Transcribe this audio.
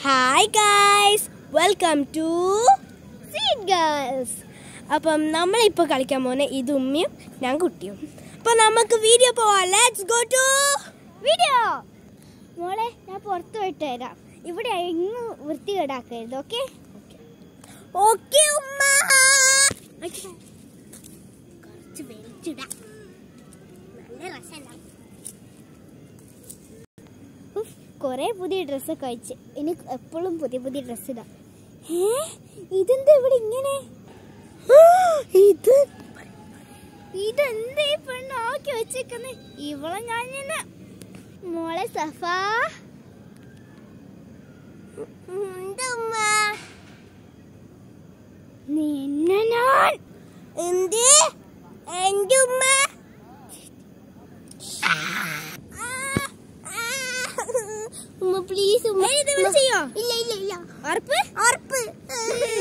Hi guys welcome to seed girls അപ്പം നമ്മളിപ്പോൾ കളിക്കാൻ പോകുന്ന ഇത് ഉമ്മയും ഞാൻ കുട്ടിയും അപ്പം നമുക്ക് വീഡിയോ പോവാം ലെറ്റ്സ് ഗോ ടു വീഡിയോ മോളെ ഞാൻ പുറത്ത് പോയിട്ട് വരാം ഇവിടെ എങ്ങും വൃത്തികേടാക്കരുത് ഓക്കെ ഓക്കെ ഉമ്മ കുറച്ച് വലിച്ചിടാം നല്ല രസമല്ല കൊറേ പുതിയ ഡ്രസ്സൊക്കെ അയച്ച് ഇനി എപ്പോഴും പുതിയ പുതിയ ഡ്രസ്സ് ഇടാം ഏ ഇതെന്താ ഇവിടെ ഇങ്ങനെ ഇത് ഇതെന്താ ഈ പെണ്ണ് ആക്കി വെച്ചേക്കുന്നെ ഇവളെ ഞാൻ ഇന്ന് മോളെ സഫ ഉമ്മ നിന്നെ ഞാൻ എന്ത് എൻ്റെ ഉമ്മ ഉമ്മ പ്ലീസ് ഉമ്മ ഏയ്, ഇത് ഇവിടെ ചെയ്യോ? ഇല്ല ഇല്ല ഇല്ല ഉറപ്പ് ഉറപ്പ്